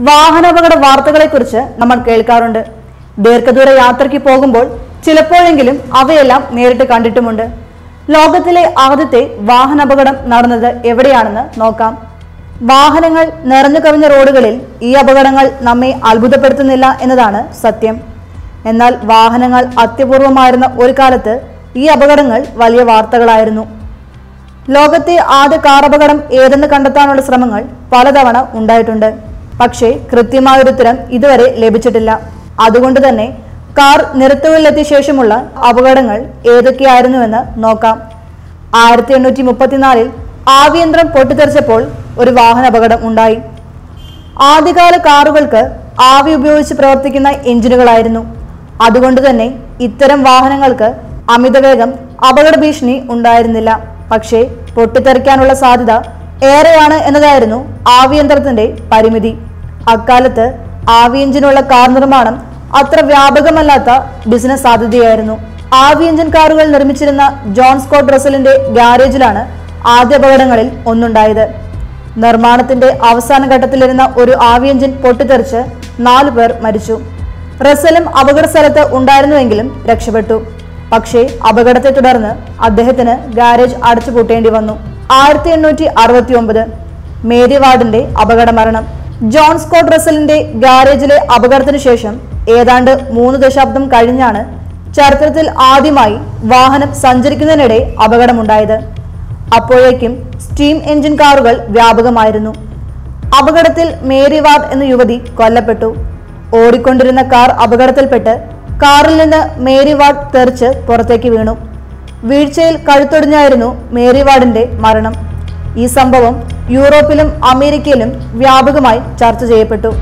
വാഹനാപകട വാർത്തകളെക്കുറിച്ച് നമ്മൾ കേൾക്കാറുണ്ട് ദീർഘദൂര യാത്രയ്ക്ക് പോകുമ്പോൾ ചിലപ്പോഴെങ്കിലും അവയെല്ലാം നേരിട്ട് കണ്ടിട്ടുമുണ്ട് ലോകത്തിലെ ആദ്യത്തെ വാഹനാപകടം നടന്നത് എവിടെയാണെന്ന് നോക്കാം വാഹനങ്ങൾ നിറഞ്ഞു കവിഞ്ഞ റോഡുകളിൽ ഈ അപകടങ്ങൾ നമ്മെ അത്ഭുതപ്പെടുത്തുന്നില്ല എന്നതാണ് സത്യം എന്നാൽ വാഹനങ്ങൾ അത്യപൂർവമായിരുന്ന ഒരു കാലത്ത് ഈ അപകടങ്ങൾ വലിയ വാർത്തകളായിരുന്നു ലോകത്തെ ആദ്യ കാർ അപകടം ഏതെന്ന് കണ്ടെത്താനുള്ള ശ്രമങ്ങൾ പലതവണ ഉണ്ടായിട്ടുണ്ട് പക്ഷേ കൃത്യമായൊരു ഉത്തരം ഇതുവരെ ലഭിച്ചിട്ടില്ല അതുകൊണ്ട് തന്നെ കാർ നിരത്തുകളിലെത്തിയ ശേഷമുള്ള അപകടങ്ങൾ ഏതൊക്കെയായിരുന്നുവെന്ന് നോക്കാം ആയിരത്തി എണ്ണൂറ്റി മുപ്പത്തിനാലിൽ ആവിയന്ത്രം പൊട്ടിത്തെറിച്ചപ്പോൾ ഒരു വാഹന അപകടം ഉണ്ടായി ആദ്യകാല കാറുകൾക്ക് ആവി ഉപയോഗിച്ച് പ്രവർത്തിക്കുന്ന എഞ്ചിനുകളായിരുന്നു അതുകൊണ്ട് തന്നെ ഇത്തരം വാഹനങ്ങൾക്ക് അമിതവേഗം അപകട ഭീഷണി ഉണ്ടായിരുന്നില്ല പക്ഷേ പൊട്ടിത്തെറിക്കാനുള്ള സാധ്യത ഏറെയാണ് എന്നതായിരുന്നു ആവിയന്ത്രത്തിന്റെ പരിമിതി അക്കാലത്ത് ആവി എഞ്ചിനുള്ള കാർ നിർമ്മാണം അത്ര വ്യാപകമല്ലാത്ത ബിസിനസ് സാധ്യതയായിരുന്നു ആവി എഞ്ചിൻ കാറുകൾ നിർമ്മിച്ചിരുന്ന ജോൺ സ്കോട്ട് റസലിന്റെ ഗാരേജിലാണ് ആദ്യ അപകടങ്ങളിൽ ഒന്നുണ്ടായത് നിർമ്മാണത്തിന്റെ അവസാന ഘട്ടത്തിലിരുന്ന ഒരു ആവി എഞ്ചിൻ പൊട്ടിത്തെറിച്ച് നാലു പേർ മരിച്ചു റസലും അപകട സ്ഥലത്ത് ഉണ്ടായിരുന്നുവെങ്കിലും രക്ഷപ്പെട്ടു പക്ഷേ അപകടത്തെ തുടർന്ന് അദ്ദേഹത്തിന് ഗാരേജ് അടച്ചുപൂട്ടേണ്ടി വന്നു ആയിരത്തി എണ്ണൂറ്റി അറുപത്തി ഒമ്പത് മേരി വാർഡിന്റെ അപകട മരണം ജോൺ സ്കോട്ട് റസലിന്റെ ഗാരേജിലെ അപകടത്തിന് ശേഷം ഏതാണ്ട് മൂന്ന് ദശാബ്ദം കഴിഞ്ഞാണ് ചരിത്രത്തിൽ ആദ്യമായി വാഹനം സഞ്ചരിക്കുന്നതിനിടെ അപകടമുണ്ടായത് അപ്പോഴേക്കും സ്റ്റീം എഞ്ചിൻ കാറുകൾ വ്യാപകമായിരുന്നു അപകടത്തിൽ മേരി വാർഡ് എന്ന യുവതി കൊല്ലപ്പെട്ടു ഓടിക്കൊണ്ടിരുന്ന കാർ അപകടത്തിൽപ്പെട്ട് കാറിൽ നിന്ന് മേരി വാർഡ് തെറിച്ച് പുറത്തേക്ക് വീണു വീഴ്ചയിൽ കഴുത്തൊടിഞ്ഞായിരുന്നു മേരി വാർഡിന്റെ മരണം ഈ സംഭവം യൂറോപ്പിലും അമേരിക്കയിലും വ്യാപകമായി ചർച്ച ചെയ്യപ്പെട്ടു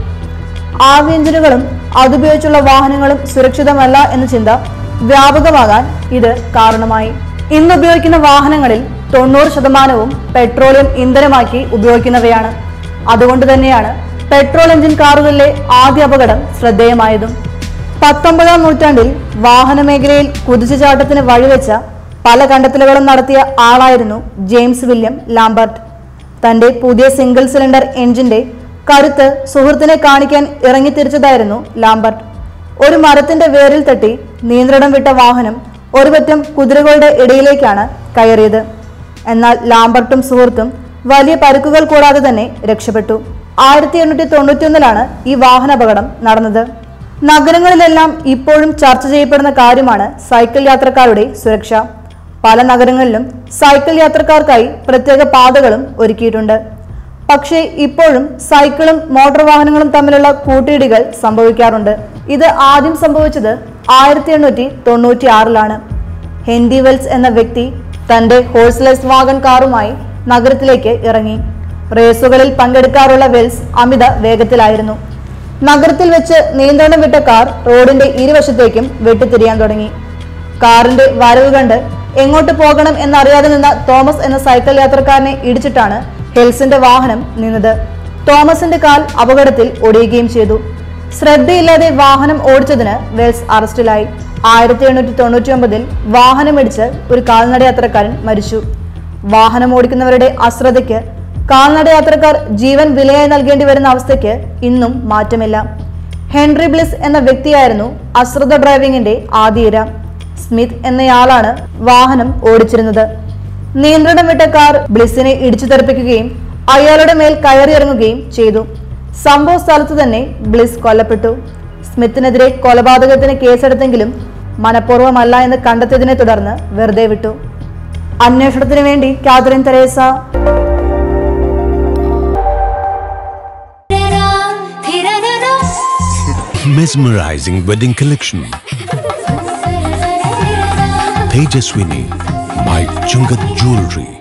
ആവി എഞ്ചിനുകളും അതുപയോഗിച്ചുള്ള വാഹനങ്ങളും സുരക്ഷിതമല്ല എന്ന ചിന്ത വ്യാപകമാകാൻ ഇത് കാരണമായി ഇന്ന് ഉപയോഗിക്കുന്ന വാഹനങ്ങളിൽ തൊണ്ണൂറ് ശതമാനവും പെട്രോളിയം ഇന്ധനമാക്കി ഉപയോഗിക്കുന്നവയാണ് അതുകൊണ്ട് തന്നെയാണ് പെട്രോൾ എഞ്ചിൻ കാറുകളിലെ ആദ്യ അപകടം ശ്രദ്ധേയമായതും പത്തൊമ്പതാം നൂറ്റാണ്ടിൽ വാഹന മേഖലയിൽ കുതിച്ചുചാട്ടത്തിന് വഴിവെച്ച പല കണ്ടെത്തലുകളും നടത്തിയ ആളായിരുന്നു ജെയിംസ് വില്യം ലാംബർട്ട് തന്റെ പുതിയ സിംഗിൾ സിലിണ്ടർ എഞ്ചിന്റെ കരുത്ത് സുഹൃത്തിനെ കാണിക്കാൻ ഇറങ്ങിത്തിരിച്ചതായിരുന്നു ലാംബർട്ട് ഒരു മരത്തിന്റെ വേരിൽ തട്ടി നിയന്ത്രണം വിട്ട വാഹനം ഒരുപറ്റം കുതിരകളുടെ ഇടയിലേക്കാണ് കയറിയത് എന്നാൽ ലാംബർട്ടും സുഹൃത്തും വലിയ പരുക്കുകൾ കൂടാതെ തന്നെ രക്ഷപ്പെട്ടു ആയിരത്തി എണ്ണൂറ്റി തൊണ്ണൂറ്റിയൊന്നിലാണ് ഈ വാഹനാപകടം നടന്നത് നഗരങ്ങളിലെല്ലാം ഇപ്പോഴും ചർച്ച ചെയ്യപ്പെടുന്ന കാര്യമാണ് സൈക്കിൾ യാത്രക്കാരുടെ സുരക്ഷ പല നഗരങ്ങളിലും സൈക്കിൾ യാത്രക്കാർക്കായി പ്രത്യേക പാതകളും ഒരുക്കിയിട്ടുണ്ട് പക്ഷേ ഇപ്പോഴും സൈക്കിളും മോട്ടോർ വാഹനങ്ങളും തമ്മിലുള്ള കൂട്ടിയിടികൾ സംഭവിക്കാറുണ്ട് ഇത് ആദ്യം സംഭവിച്ചത് ആയിരത്തി എണ്ണൂറ്റി തൊണ്ണൂറ്റി ആറിലാണ് ഹെൻഡി വെൽസ് എന്ന വ്യക്തി തന്റെ ഹോഴ്സ്ലെസ് വാഗൺ കാറുമായി നഗരത്തിലേക്ക് ഇറങ്ങി റേസുകളിൽ പങ്കെടുക്കാറുള്ള വെൽസ് അമിത വേഗത്തിലായിരുന്നു നഗരത്തിൽ വെച്ച് നിയന്ത്രണം വിട്ട കാർ റോഡിന്റെ ഇരുവശത്തേക്കും വെട്ടിത്തിരിയാൻ തുടങ്ങി കാറിന്റെ വരവ് കണ്ട് എങ്ങോട്ട് പോകണം എന്നറിയാതെ നിന്ന തോമസ് എന്ന സൈക്കിൾ യാത്രക്കാരനെ ഇടിച്ചിട്ടാണ് ഹെൽസിന്റെ വാഹനം നിന്നത് തോമസിന്റെ കാൽ അപകടത്തിൽ ഒടിയുകയും ചെയ്തു ശ്രദ്ധയില്ലാതെ വാഹനം ഓടിച്ചതിന് വെൽസ് അറസ്റ്റിലായി ആയിരത്തി എണ്ണൂറ്റി തൊണ്ണൂറ്റി ഒമ്പതിൽ വാഹനമിടിച്ച് ഒരു കാൽനട യാത്രക്കാരൻ മരിച്ചു വാഹനം ഓടിക്കുന്നവരുടെ അശ്രദ്ധയ്ക്ക് കാൽനട യാത്രക്കാർ ജീവൻ വിലയായി നൽകേണ്ടി വരുന്ന അവസ്ഥയ്ക്ക് ഇന്നും മാറ്റമില്ല ഹെൻറി ബ്ലിസ് എന്ന വ്യക്തിയായിരുന്നു അശ്രദ്ധ ഡ്രൈവിംഗിന്റെ ആദ്യ ഇര സ്മിത്ത് എന്നയാളാണ് വാഹനം ഓടിച്ചിരുന്നത് നിയന്ത്രണം വിട്ട കാർ ബ്ലിസിനെ ഇടിച്ചു തെറിപ്പിക്കുകയും അയാളുടെ മേൽ കയറിയിറങ്ങുകയും ചെയ്തു സംഭവ സ്ഥലത്ത് തന്നെ ബ്ലിസ് കൊല്ലപ്പെട്ടു സ്മിത്തിനെതിരെ കൊലപാതകത്തിന് കേസെടുത്തെങ്കിലും മനഃപൂർവ്വമല്ല എന്ന് കണ്ടെത്തിയതിനെ തുടർന്ന് വെറുതെ വിട്ടു അന്വേഷണത്തിന് വേണ്ടി Catherine Teresa Mesmerizing wedding collection. Tejaswini by Chungat Jewelry.